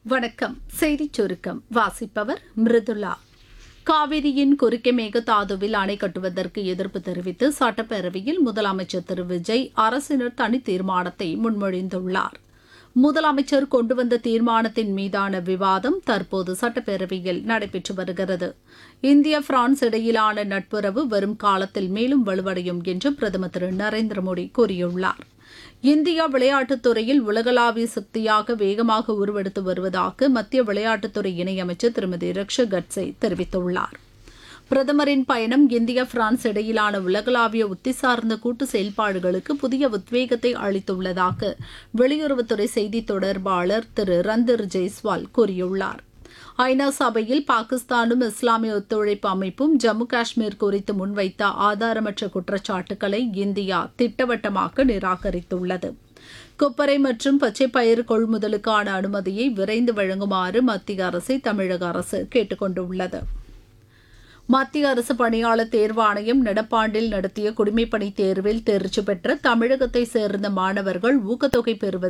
வணக்கம் செய்திச் சுருக்கம் வாசிப்பவர் மிருதுளா காவிரியின் குறுக்கே மேகதாதுவில் அணை கட்டுவதற்கு எதிர்ப்பு தெரிவித்து சட்டப்பேரவையில் முதலமைச்சர் திரு விஜய் அரசினர் தனி தீர்மானத்தை முன்மொழிந்துள்ளார் முதலமைச்சர் கொண்டு வந்த தீர்மானத்தின் மீதான விவாதம் தற்போது சட்டப்பேரவையில் நடைபெற்று வருகிறது இந்தியா பிரான்ஸ் இடையிலான நட்புறவு வரும் காலத்தில் மேலும் வலுவடையும் என்று பிரதமர் திரு நரேந்திர மோடி கூறியுள்ளார் இந்தியா விளையாட்டுத் துறையில் உலகளாவிய சக்தியாக வேகமாக உருவெடுத்து வருவதாக மத்திய விளையாட்டுத்துறை இணையமைச்சர் திருமதி ரிக்ஷா கட்சே தெரிவித்துள்ளார் பிரதமரின் பயணம் இந்தியா பிரான்ஸ் இடையிலான உலகளாவிய உத்தி சார்ந்த கூட்டு செயல்பாடுகளுக்கு புதிய உத்வேகத்தை அளித்துள்ளதாக வெளியுறவுத்துறை செய்தித் தொடர்பாளர் திரு ரந்தர் ஜெய்ஸ்வால் கூறியுள்ளார் ஐநா சபையில் பாகிஸ்தானும் இஸ்லாமிய ஒத்துழைப்பு அமைப்பும் ஜம்மு காஷ்மீர் குறித்து முன்வைத்த ஆதாரமற்ற குற்றச்சாட்டுகளை இந்தியா திட்டவட்டமாக நிராகரித்துள்ளது கொப்பரை மற்றும் பச்சை பயிர் கொள்முதலுக்கான அனுமதியை விரைந்து வழங்குமாறு மத்திய அரசை தமிழக அரசு கேட்டுக் கொண்டுள்ளது மத்திய அரசு பணியாளர் தேர்வாணையம் நடப்பாண்டில் நடத்திய குடிமைப்பணி தேர்வில் தேர்ச்சி பெற்ற தமிழகத்தை சேர்ந்த மாணவர்கள் ஊக்கத்தொகை பெறுவது